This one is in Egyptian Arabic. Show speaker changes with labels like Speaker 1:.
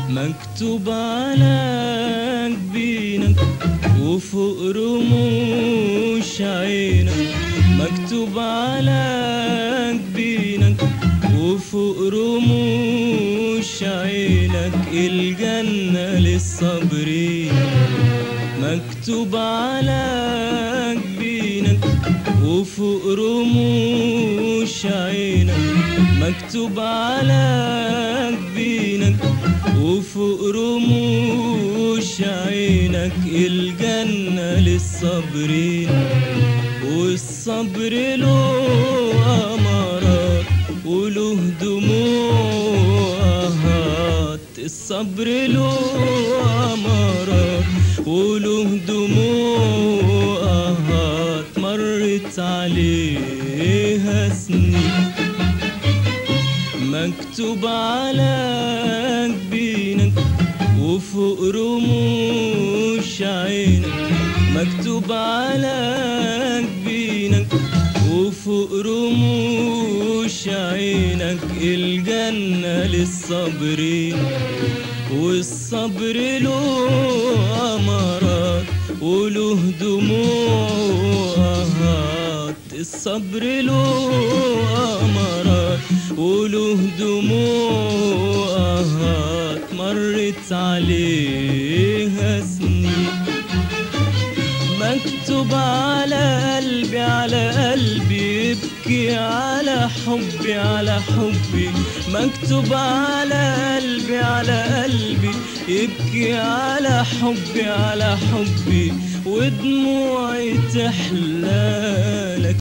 Speaker 1: مكتوب على جبينك وفوق رموش عينك مكتوب على جبينك وفوق رموش عينك الجنة للصابرين مكتوب على جبينك وفوق رموش عينك مكتوب على جبينك وفوق رموش عينك الجنة للصابرين والصبر له أمارات وله دموعات الصبر له أمارات وله دموعات مرت عليها سنين مكتوب على جبينك وفوق رموش عينك مكتوب على جبينك وفوق رموش عينك الجنة للصابرين والصبر له أمارات وله دموعات الصبر له أمارات وله دموعات مرت عليها سنين مكتوب على قلبي على قلبي يبكي على حبي على حبي مكتوب على قلبي على قلبي يبكي على حبي على حبي ودموعي تحلالك